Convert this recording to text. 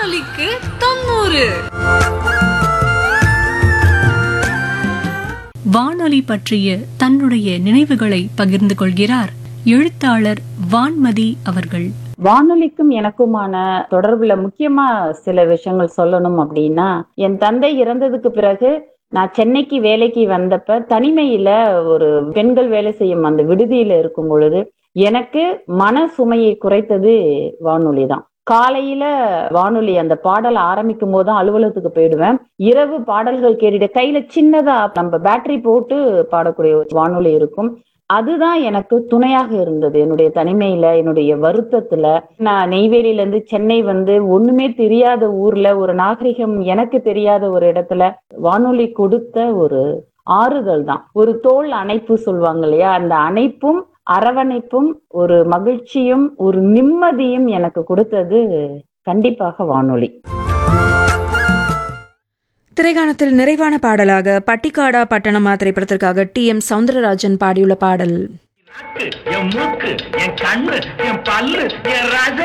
வானொலிக்கு தொண்ணூறு வானொலி பற்றிய தன்னுடைய நினைவுகளை பகிர்ந்து கொள்கிறார் எழுத்தாளர் வான்மதி அவர்கள் வானொலிக்கும் எனக்குமான தொடர்புல முக்கியமா சில விஷயங்கள் சொல்லணும் அப்படின்னா என் தந்தை இறந்ததுக்கு பிறகு நான் சென்னைக்கு வேலைக்கு வந்தப்ப தனிமையில ஒரு பெண்கள் வேலை செய்யும் அந்த விடுதியில இருக்கும் பொழுது எனக்கு மன சுமையை குறைத்தது வானொலி தான் காலையில வானொலி அந்த பாடல் ஆரம்பிக்கும் போது தான் அலுவலகத்துக்கு போயிடுவேன் இரவு பாடல்கள் கேட்டுட்டு கையில சின்னதா நம்ம பேட்டரி போட்டு பாடக்கூடிய ஒரு வானொலி இருக்கும் அதுதான் எனக்கு துணையாக இருந்தது என்னுடைய தனிமையில என்னுடைய வருத்தத்துல நான் நெய்வேலியில இருந்து சென்னை வந்து ஒண்ணுமே தெரியாத ஊர்ல ஒரு நாகரிகம் எனக்கு தெரியாத ஒரு இடத்துல வானொலி கொடுத்த ஒரு ஆறுதல் தான் ஒரு தோல் அணைப்பு சொல்லுவாங்க இல்லையா அந்த அணைப்பும் அரவணைப்பும் ஒரு மகிழ்ச்சியும் ஒரு நிம்மதியும் எனக்கு கொடுத்தது கண்டிப்பாக வானொலி திரைகாணத்தில் நிறைவான பாடலாக பட்டிக்காடா பட்டணமா திரைப்படத்திற்காக டி எம் சவுந்தரராஜன் பாடியுள்ள பாடல் நாக்கு, என் மூக்கு என் கண்ணு என் பல்லு என் ரக